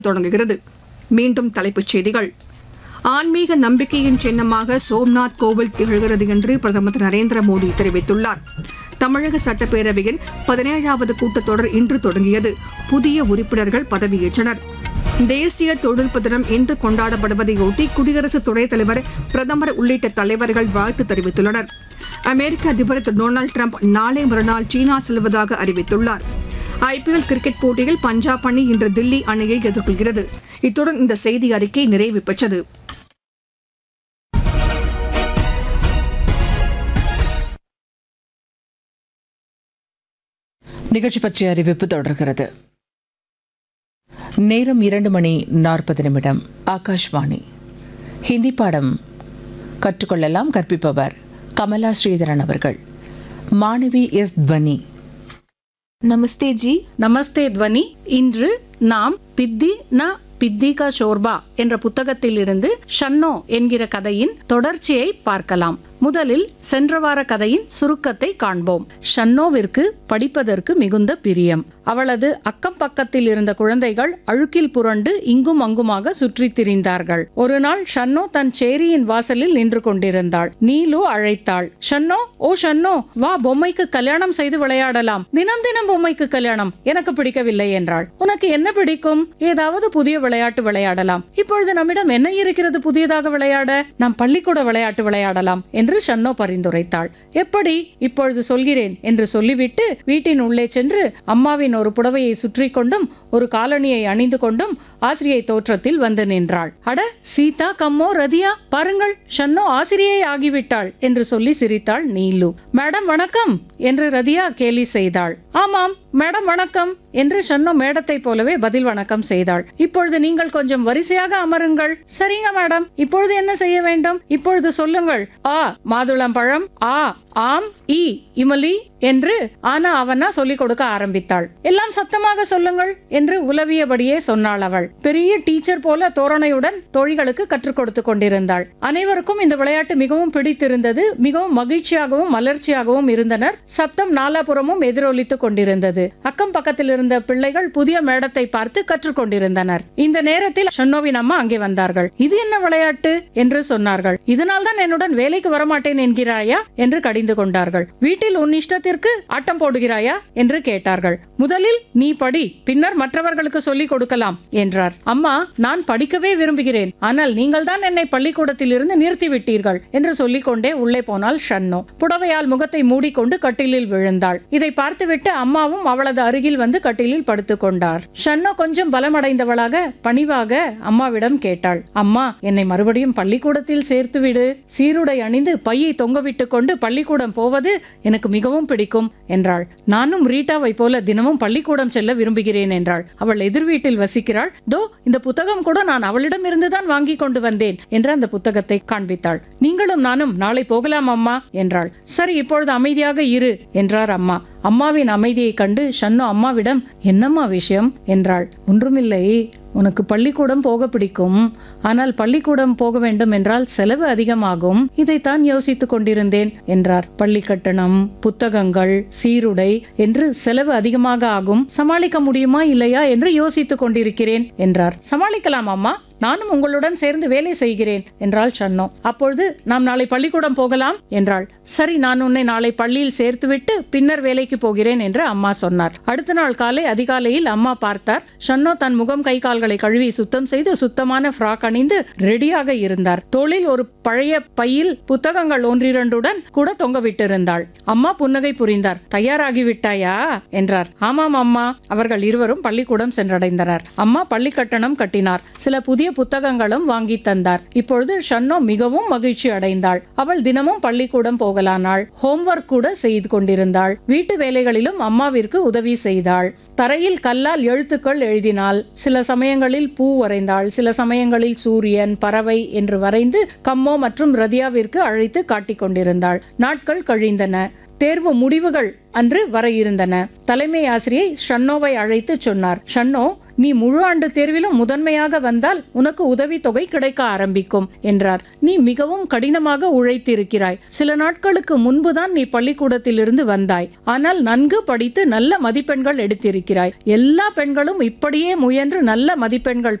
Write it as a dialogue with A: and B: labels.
A: தொடங்குகிறது மீண்டும் தலைப்புச் செய்திகள் ஆன்மீக நம்பிக்கையின் சின்னமாக சோம்நாத் கோவில் திகழ்கிறது என்று பிரதமர் திரு நரேந்திர மோடி தெரிவித்துள்ளார் தமிழக சட்டப்பேரவையின் பதினேழாவது கூட்டத்தொடர் இன்று தொடங்கியது புதிய உறுப்பினர்கள் பதவியேற்றனர் தேசிய தொழில்நுட்ப தினம் இன்று கொண்டாடப்படுவதையொட்டி குடியரசு துணைத் தலைவர் பிரதமர் உள்ளிட்ட தலைவர்கள் வாழ்த்து தெரிவித்துள்ளனர் அமெரிக்க அதிபர் திரு டொனால்டு டிரம்ப் நாளை மறுநாள் சீனா செல்வதாக அறிவித்துள்ளார் ஐபிஎல் கிரிக்கெட் போட்டியில் பஞ்சாப் அணி இன்று தில்லி அணியை எதிர்கொள்கிறது இத்துடன் இந்த செய்தி அறிக்கை நிறைவு பெற்றது
B: நிகழ்ச்சி பற்றிய அறிவிப்பு தொடர்கிறது நேரம் இரண்டு மணி நாற்பது நிமிடம் ஆகாஷ்வாணி ஹிந்தி பாடம் கற்றுக்கொள்ளலாம் கற்பிப்பவர் கமலா ஸ்ரீதரன் அவர்கள் மாணவி எஸ் துவனி
C: நமஸ்தே ஜி
D: நமஸ்தே துவனி இன்று நாம் பித்தி ந பித்திகா ஷோர்பா என்ற புத்தகத்திலிருந்து ஷன்னோ என்கிற கதையின் தொடர்ச்சியை பார்க்கலாம் முதலில் சென்ற வார கதையின் சுருக்கத்தை காண்போம் ஷன்னோவிற்கு படிப்பதற்கு மிகுந்த பிரியம் அவளது அக்கம் பக்கத்தில் இருந்த குழந்தைகள் அழுக்கில் புரண்டு இங்கும் அங்குமாக சுற்றித் திரிந்தார்கள் ஒரு நாள் ஷன்னோ தன் சேரியின் வாசலில் நின்று கொண்டிருந்தாள் நீலு அழைத்தாள் ஷன்னோ ஓ ஷன்னோ வா பொம்மைக்கு கல்யாணம் செய்து விளையாடலாம் தினம் தினம் பொம்மைக்கு கல்யாணம் எனக்கு பிடிக்கவில்லை என்றாள் உனக்கு என்ன பிடிக்கும் ஏதாவது புதிய விளையாட்டு விளையாடலாம் இப்பொழுது நம்மிடம் என்ன இருக்கிறது புதியதாக விளையாட நாம் பள்ளிக்கூட விளையாட்டு விளையாடலாம் என்று ஷன்னோ பரிந்துரைத்தாள் எப்படி இப்பொழுது சொல்கிறேன் என்று சொல்லிவிட்டு வீட்டின் உள்ளே சென்று அம்மாவின் ஒரு புடவையை சுற்றி கொண்டும் ஒரு காலணியை அணிந்து கொண்டும் ஆசிரியை தோற்றத்தில் வந்து நின்றாள் அட சீதா கம்மோ ரதியா பாருங்கள் ஷன்னோ ஆசிரியை ஆகிவிட்டாள் என்று சொல்லி சிரித்தாள் நீலு மேடம் வணக்கம் என்று ரதியா கேலி செய்தாள் ஆமாம் மேடம் வணக்கம் என்று ஷன்னோ மேடத்தை போலவே பதில் வணக்கம் செய்தாள் இப்பொழுது நீங்கள் கொஞ்சம் வரிசையாக அமருங்கள் சரிங்க மேடம் இப்பொழுது என்ன செய்ய வேண்டும் இப்பொழுது சொல்லுங்கள் ஆ மாதுளம்பழம் ஆ ஆம் இ இமலி என்று ஆனா அவனா சொல்லிக் கொடுக்க ஆரம்பித்தாள் எல்லாம் சத்தமாக சொல்லுங்கள் என்று உலவியபடியே சொன்னாள் அவள் பெரிய டீச்சர் போல தோரணையுடன் தோழிகளுக்கு கற்றுக் கொடுத்து கொண்டிருந்தாள் அனைவருக்கும் இந்த விளையாட்டு மிகவும் பிடித்திருந்தது மிகவும் மகிழ்ச்சியாகவும் மலர்ச்சியாகவும் இருந்தனர் சத்தம் நாலாபுறமும் எதிரொலித்துக் கொண்டிருந்தது அக்கம் பக்கத்தில் இருந்த பிள்ளைகள் புதிய மேடத்தை பார்த்து கற்றுக்கொண்டிருந்தனர் இந்த நேரத்தில் ஷன்னோவின் அம்மா அங்கே வந்தார்கள் இது என்ன விளையாட்டு என்று சொன்னார்கள் இதனால் தான் என்னுடன் வேலைக்கு வரமாட்டேன் என்கிறாயா என்று கடிந்து கொண்டார்கள் வீட்டில் உன் இஷ்டத்திற்கு ஆட்டம் போடுகிறாயா என்று கேட்டார்கள் முதலில் நீ படி பின்னர் மற்றவர்களுக்கு சொல்லிக் கொடுக்கலாம் என்றார் அம்மா நான் படிக்கவே விரும்புகிறேன் ஆனால் நீங்கள் தான் என்னை பள்ளிக்கூடத்தில் இருந்து நிறுத்தி விட்டீர்கள் என்று சொல்லிக்கொண்டே உள்ளே போனாள் ஷன்னோ புடவையால் முகத்தை மூடிக்கொண்டு கட்டிலில் விழுந்தாள் இதை பார்த்துவிட்டு அம்மாவும் அவளது அருகில் வந்து கட்டிலில் படுத்துக் கொண்டார் ஷன்னோ கொஞ்சம் பலமடைந்தவளாக பணிவாக அம்மாவிடம் கேட்டாள் அம்மா என்னை மறுபடியும் பள்ளிக்கூடத்தில் சேர்த்து விடு சீருடை அணிந்து பையை தொங்கவிட்டுக் கொண்டு பள்ளிக்கூடம் போவது எனக்கு மிகவும் பிடிக்கும் என்றாள் நானும் ரீட்டாவை போல தினமும் பள்ளிக்கூடம் செல்ல விரும்புகிறேன் என்றாள் அவள் எதிர் வீட்டில் வசிக்கிறாள் தோ இந்த புத்தகம் கூட நான் அவளிடம் இருந்துதான் வாங்கி கொண்டு வந்தேன் என்று அந்த புத்தகத்தை காண்பித்தாள் நீங்களும் நானும் நாளை போகலாம் அம்மா என்றாள் சரி இப்பொழுது அமைதியாக இரு என்றார் அம்மா அம்மாவின் அமைதியை கண்டு ஷன்னோ அம்மாவிடம் என்னம்மா விஷயம் என்றாள் ஒன்றுமில்லை உனக்கு பள்ளிக்கூடம் போக பிடிக்கும் ஆனால் பள்ளிக்கூடம் போக வேண்டும் என்றால் செலவு அதிகமாகும் இதைத்தான் யோசித்துக் கொண்டிருந்தேன் என்றார் பள்ளி கட்டணம் புத்தகங்கள் சீருடை என்று செலவு அதிகமாக ஆகும் சமாளிக்க முடியுமா இல்லையா என்று யோசித்துக் கொண்டிருக்கிறேன் என்றார் சமாளிக்கலாம் அம்மா நானும் உங்களுடன் சேர்ந்து வேலை செய்கிறேன் என்றாள் சன்னோ அப்பொழுது நாம் நாளை பள்ளிக்கூடம் போகலாம் என்றாள் சரி நான் உன்னை நாளை பள்ளியில் சேர்த்துவிட்டு பின்னர் வேலைக்கு போகிறேன் என்று அம்மா சொன்னார் அடுத்த நாள் காலை அதிகாலையில் அம்மா பார்த்தார் ஷன்னோ தன் முகம் கை கால்களை கழுவி சுத்தம் செய்து சுத்தமான ஃப்ராக் அணிந்து ரெடியாக இருந்தார் தோளில் ஒரு பழைய பையில் புத்தகங்கள் ஒன்றிரண்டுடன் கூட தொங்க விட்டிருந்தாள் அம்மா புன்னகை புரிந்தார் தயாராகி விட்டாயா என்றார் ஆமாம் அம்மா அவர்கள் இருவரும் பள்ளிக்கூடம் சென்றடைந்தனர் அம்மா பள்ளி கட்டணம் கட்டினார் சில புதிய புத்தகங்களும் வாங்கி தந்தார் இப்பொழுது ஷன்னோ மிகவும் மகிழ்ச்சி அடைந்தாள் அவள் தினமும் பள்ளிக்கூடம் போகலானாள் ஹோம்ஒர்க் கூட செய்து கொண்டிருந்தாள் வீட்டு வேலைகளிலும் அம்மாவிற்கு உதவி செய்தாள் தரையில் கல்லால் எழுத்துக்கள் எழுதினாள் சில சமயங்களில் பூ வரைந்தாள் சில சமயங்களில் சூரியன் பறவை என்று வரைந்து கம்மோ மற்றும் ரதியாவிற்கு அழைத்து காட்டிக் கொண்டிருந்தாள் நாட்கள் கழிந்தன தேர்வு முடிவுகள் அன்று வர இருந்தன தலைமை ஆசிரியை ஷன்னோவை அழைத்து சொன்னார் ஷன்னோ நீ முழு ஆண்டு தேர்விலும் முதன்மையாக வந்தால் உனக்கு உதவித்தொகை கிடைக்க ஆரம்பிக்கும் என்றார் நீ மிகவும் கடினமாக உழைத்திருக்கிறாய் சில நாட்களுக்கு முன்புதான் நீ பள்ளிக்கூடத்திலிருந்து வந்தாய் ஆனால் நன்கு படித்து நல்ல மதிப்பெண்கள் எடுத்திருக்கிறாய் எல்லா பெண்களும் இப்படியே முயன்று நல்ல மதிப்பெண்கள்